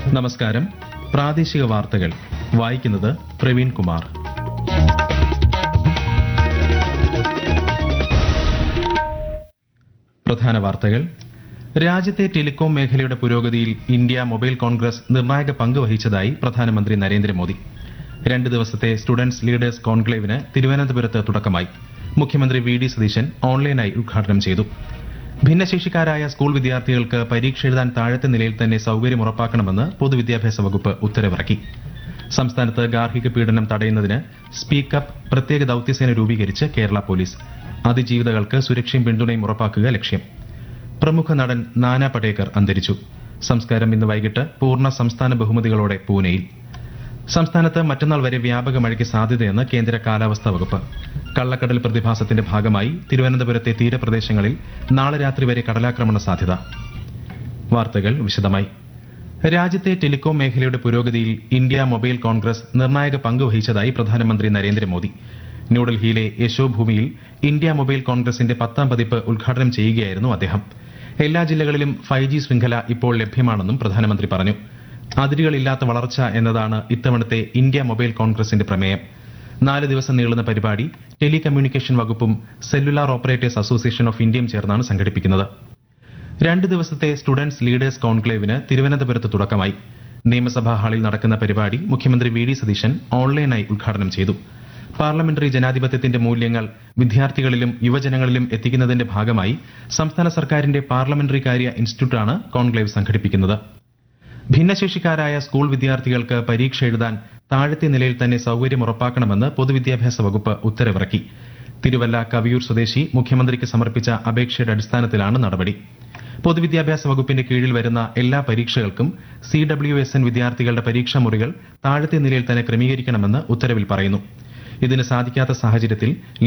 നമസ്കാരം പ്രാദേശിക വാർത്തകൾ വായിക്കുന്നത് പ്രവീൺ കുമാർ പ്രധാന വാർത്തകൾ രാജ്യത്തെ ടെലികോം മേഖലയുടെ പുരോഗതിയിൽ ഇന്ത്യ മൊബൈൽ കോൺഗ്രസ് നിർണായക പങ്ക് വഹിച്ചതായി പ്രധാനമന്ത്രി നരേന്ദ്രമോദി രണ്ട് ദിവസത്തെ സ്റ്റുഡൻസ് ലീഡേഴ്സ് കോൺക്ലേവിന് തിരുവനന്തപുരത്ത് തുടക്കമായി മുഖ്യമന്ത്രി വി ഡി സതീശൻ ഓൺലൈനായി ഉദ്ഘാടനം ചെയ്തു ഭിന്നശേഷിക്കാരായ സ്കൂൾ വിദ്യാർത്ഥികൾക്ക് പരീക്ഷ എഴുതാൻ താഴത്തെ നിലയിൽ തന്നെ സൌകര്യം ഉറപ്പാക്കണമെന്ന് പൊതുവിദ്യാഭ്യാസ വകുപ്പ് ഉത്തരവിറക്കി സംസ്ഥാനത്ത് ഗാർഹിക പീഡനം തടയുന്നതിന് സ്പീക്കപ്പ് പ്രത്യേക ദൌത്യസേന രൂപീകരിച്ച് കേരള പോലീസ് അതിജീവിതകൾക്ക് സുരക്ഷയും പിന്തുണയും ഉറപ്പാക്കുക ലക്ഷ്യം പ്രമുഖ നടൻ നാനാ പടേക്കർ അന്തരിച്ചു സംസ്കാരം ഇന്ന് വൈകിട്ട് പൂർണ്ണ സംസ്ഥാന ബഹുമതികളോടെ പൂനെയിൽ സംസ്ഥാനത്ത് മറ്റന്നാൾ വരെ വ്യാപക മഴയ്ക്ക് സാധ്യതയെന്ന് കേന്ദ്ര കാലാവസ്ഥാ വകുപ്പ് കള്ളക്കടൽ പ്രതിഭാസത്തിന്റെ ഭാഗമായി തിരുവനന്തപുരത്തെ തീരപ്രദേശങ്ങളിൽ നാളെ രാത്രി വരെ കടലാക്രമണ സാധ്യത വാർത്തകൾ വിശദമായി രാജ്യത്തെ ടെലികോം മേഖലയുടെ പുരോഗതിയിൽ ഇന്ത്യ മൊബൈൽ കോൺഗ്രസ് നിർണായക പങ്ക് വഹിച്ചതായി പ്രധാനമന്ത്രി നരേന്ദ്രമോദി ന്യൂഡൽഹിയിലെ യശോഭൂമിയിൽ ഇന്ത്യ മൊബൈൽ കോൺഗ്രസിന്റെ പത്താം പതിപ്പ് ഉദ്ഘാടനം ചെയ്യുകയായിരുന്നു അദ്ദേഹം എല്ലാ ജില്ലകളിലും ഫൈവ് ജി ശൃംഖല ഇപ്പോൾ ലഭ്യമാണെന്നും പ്രധാനമന്ത്രി പറഞ്ഞു അതിരുകളില്ലാത്ത വളർച്ച എന്നതാണ് ഇത്തവണത്തെ ഇന്ത്യ മൊബൈൽ കോൺഗ്രസിന്റെ പ്രമേയം നാല് ദിവസം നീളുന്ന പരിപാടി ടെലി കമ്മ്യൂണിക്കേഷൻ വകുപ്പും സെല്ലുലാർ ഓപ്പറേറ്റേഴ്സ് അസോസിയേഷൻ ഓഫ് ഇന്ത്യയും ചേർന്നാണ് സംഘടിപ്പിക്കുന്നത് രണ്ട് ദിവസത്തെ സ്റ്റുഡൻസ് ലീഡേഴ്സ് കോൺക്ലേവിന് തിരുവനന്തപുരത്ത് തുടക്കമായി നിയമസഭാ ഹാളിൽ നടക്കുന്ന പരിപാടി മുഖ്യമന്ത്രി വി ഡി സതീശൻ ഓൺലൈനായി ഉദ്ഘാടനം ചെയ്തു പാർലമെന്ററി ജനാധിപത്യത്തിന്റെ മൂല്യങ്ങൾ വിദ്യാർത്ഥികളിലും യുവജനങ്ങളിലും എത്തിക്കുന്നതിന്റെ ഭാഗമായി സംസ്ഥാന സർക്കാരിന്റെ പാർലമെന്ററി കാര്യ ഇൻസ്റ്റിറ്റ്യൂട്ടാണ് കോൺക്ലേവ് സംഘടിപ്പിക്കുന്നത് ഭിന്നശേഷിക്കാരായ സ്കൂൾ വിദ്യാർത്ഥികൾക്ക് പരീക്ഷ എഴുതാൻ താഴത്തെ നിലയിൽ തന്നെ സൌകര്യം ഉറപ്പാക്കണമെന്ന് പൊതുവിദ്യാഭ്യാസ വകുപ്പ് ഉത്തരവിറക്കി തിരുവല്ല കവിയൂർ സ്വദേശി മുഖ്യമന്ത്രിക്ക് സമർപ്പിച്ച അപേക്ഷയുടെ അടിസ്ഥാനത്തിലാണ് നടപടി പൊതുവിദ്യാഭ്യാസ വകുപ്പിന്റെ കീഴിൽ വരുന്ന എല്ലാ പരീക്ഷകൾക്കും സി ഡബ്ല്യു എസ് എൻ വിദ്യാർത്ഥികളുടെ പരീക്ഷാ മുറികൾ താഴത്തെ നിലയിൽ തന്നെ ക്രമീകരിക്കണമെന്ന് ഉത്തരവിൽ പറയുന്നു ഇതിന് സാധിക്കാത്ത സാഹചര്യത്തിൽ